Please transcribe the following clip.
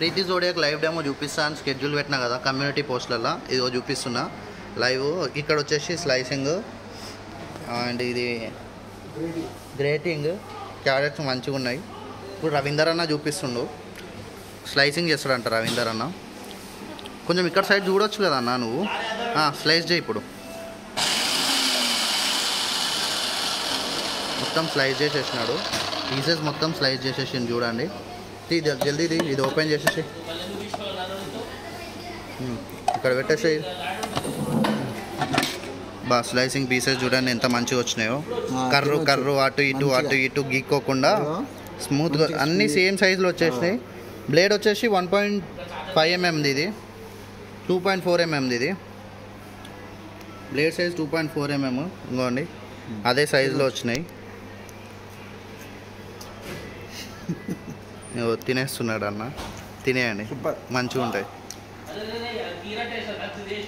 ప్రీతి zodiac live demo చూపిస్తా అని schedule పెట్టినా కదా కమ్యూనిటీ పోస్ట్లలో ఇదిగో చూపిస్తున్నా లైవ్ ఇక్కడ వచ్చేసి స్లైసింగ్ అండ్ ఇది గ్రేటింగ్ క్యారెట్స్ మంచిగా ఉన్నాయి ఇప్పుడు రవీందర్ అన్న చూపిస్తుండు స్లైసింగ్ చేస్తాడంట రవీందర్ అన్న కొంచెం ఇక్కడ సైడ్ చూడొచ్చు కదా అన్న నువ్వు స్లైస్ చేయి ఇప్పుడు మొత్తం స్లైస్ చేసేసినాడు పీసెస్ మొత్తం స్లైస్ చేసేసింది చూడండి తీ జల్- జల్దీ తీ, ఇది ఓపెన్ చేసేసి ఉమ్, ఇక్కడ పెట్టేసి బా స్లైసింగ్ పీసెస్ చూడండి ఎంత మంచిగా వచ్చినాయో ఆ, కర్రు తినొచ్చు. కర్రు అటు ఇటు అటు మంచిగా. ఇటు గీక్కోకుండా ఇదిగో. స్మూత్గా మంచిగా అన్ని smooth. సేమ్ సైజులో వచ్చేసినాయి బ్లేడ్ వచ్చేసి వన్ పాయింట్ ఫైవ్ ఎంఎంది ఇది టూ పాయింట్ ఫోర్ ఎంఎంది ఇది blade size two point four mm ఇంకోండి అదే సైజులో వచ్చినాయి ఇదిగో తినేస్తున్నాడు అన్న తినేయండి సూపర్ మంచిగా ఉంటాయి